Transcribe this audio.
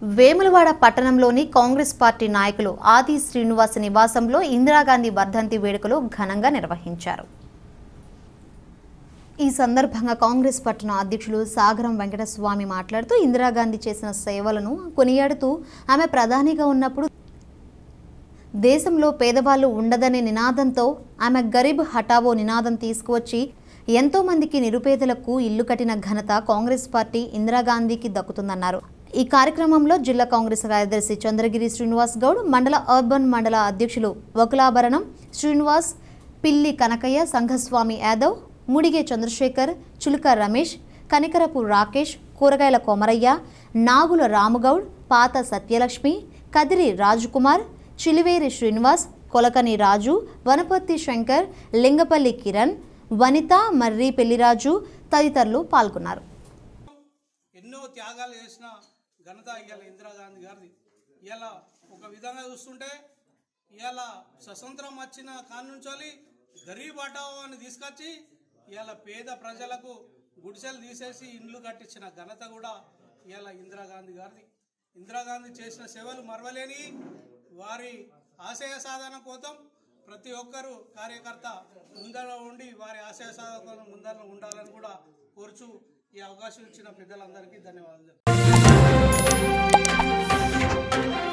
వేములవాడ పట్టణంలోని కాంగ్రెస్ పార్టీ నాయకులు ఆది శ్రీనివాస్ నివాసంలో ఇందిరాగాంధీ వర్ధంతి వేడుకలు ఘనంగా నిర్వహించారు ఈ సందర్భంగా కాంగ్రెస్ పట్టణ అధ్యక్షులు సాగరం వెంకటస్వామి మాట్లాడుతూ ఇందిరాగాంధీ చేసిన సేవలను కొనియాడుతూ ఆమె ప్రధానిగా ఉన్నప్పుడు దేశంలో పేదవాళ్ళు ఉండదనే నినాదంతో ఆమె గరీబ్ హటావో నినాదం తీసుకువచ్చి ఎంతో మందికి నిరుపేదలకు ఇల్లు కట్టిన ఘనత కాంగ్రెస్ పార్టీ ఇందిరాగాంధీకి దక్కుతుందన్నారు ఈ కార్యక్రమంలో జిల్లా కాంగ్రెస్ కార్యదర్శి చంద్రగిరి శ్రీనివాస్ గౌడ్ మండల అర్బన్ మండల అధ్యక్షులు వకులాభరణం శ్రీనివాస్ పిల్లి కనకయ్య సంఘస్వామి యాదవ్ ముడిగే చంద్రశేఖర్ చులుక రమేష్ కనికరపు రాకేష్ కూరగాయల కొమరయ్య నాగుల రాముగౌడ్ పాత సత్యలక్ష్మి కదిరి రాజుకుమార్ చిలివేరి శ్రీనివాస్ కొలకని రాజు వనపర్తి శంకర్ లింగపల్లి కిరణ్ వనిత మర్రి పెళ్లిరాజు తదితరులు పాల్గొన్నారు ఎన్నో త్యాగాలు చేసిన ఘనత ఇవాళ ఇందిరాగాంధీ గారిది ఇవాళ ఒక విధంగా చూస్తుంటే ఇవాళ స్వతంత్రం వచ్చిన కానుంచాలి గరీబ్ హఠావో అని తీసుకొచ్చి ఇవాళ పేద ప్రజలకు గుడిసెలు తీసేసి ఇండ్లు కట్టించిన ఘనత కూడా ఇవాళ ఇందిరాగాంధీ గారిది ఇందిరాగాంధీ చేసిన సేవలు మరవలేని వారి ఆశయ సాధన కోసం ప్రతి ఒక్కరూ కార్యకర్త ముందర ఉండి వారి ఆశయ సాధన ముందర ఉండాలని కూడా కోరుచు ఈ అవకాశం ఇచ్చిన పెద్దలందరికీ ధన్యవాదాలు